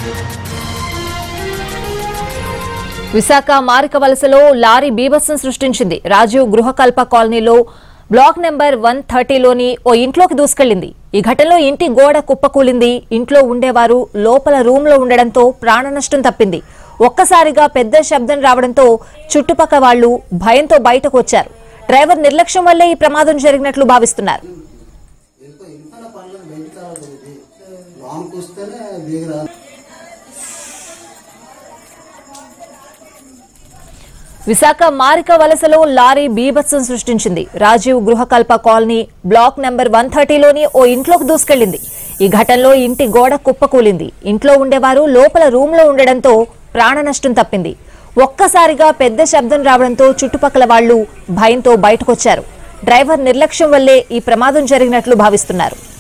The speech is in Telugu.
విశాఖ మారిక వలసలో లారీ బీభత్సం సృష్టించింది రాజీవ్ గృహకల్ప కాలనీలో బ్లాక్ నెంబర్ వన్ థర్టీలోని ఓ ఇంట్లోకి దూసుకెళ్లింది ఈ ఘటనలో ఇంటి గోడ కుప్పకూలింది ఇంట్లో ఉండేవారు లోపల రూమ్ లో ఉండడంతో ప్రాణ నష్టం తప్పింది ఒక్కసారిగా పెద్ద శబ్దం రావడంతో చుట్టుపక్కల వాళ్లు భయంతో బయటకు వచ్చారు డ్రైవర్ నిర్లక్ష్యం వల్లే ఈ ప్రమాదం జరిగినట్లు భావిస్తున్నారు వెళ్ళిపోయి ఇంట్లో పనులు బయటికి రావాలి ఇది లోన్కి వస్తేనే దిగరా విశాఖ మారిక వలసలో లారీ బీభత్సం సృష్టించింది Rajiv Gruhakalpa colony block number one థర్టీలోని ఓ ఇంట్లోకి దూసుకెళ్లింది ఈ ఘటనలో ఇంటి గోడ కుప్పకూలింది ఇంట్లో ఉండేవారు లోపల రూమ్ లో ఉండడంతో ప్రాణ నష్టం తప్పింది ఒక్కసారిగా పెద్ద శబ్దం రావడంతో చుట్టుపక్కల వాళ్లు భయంతో బయటకొచ్చారు డ్రైవర్ నిర్లక్ష్యం వల్లే ఈ ప్రమాదం జరిగినట్లు భావిస్తున్నారు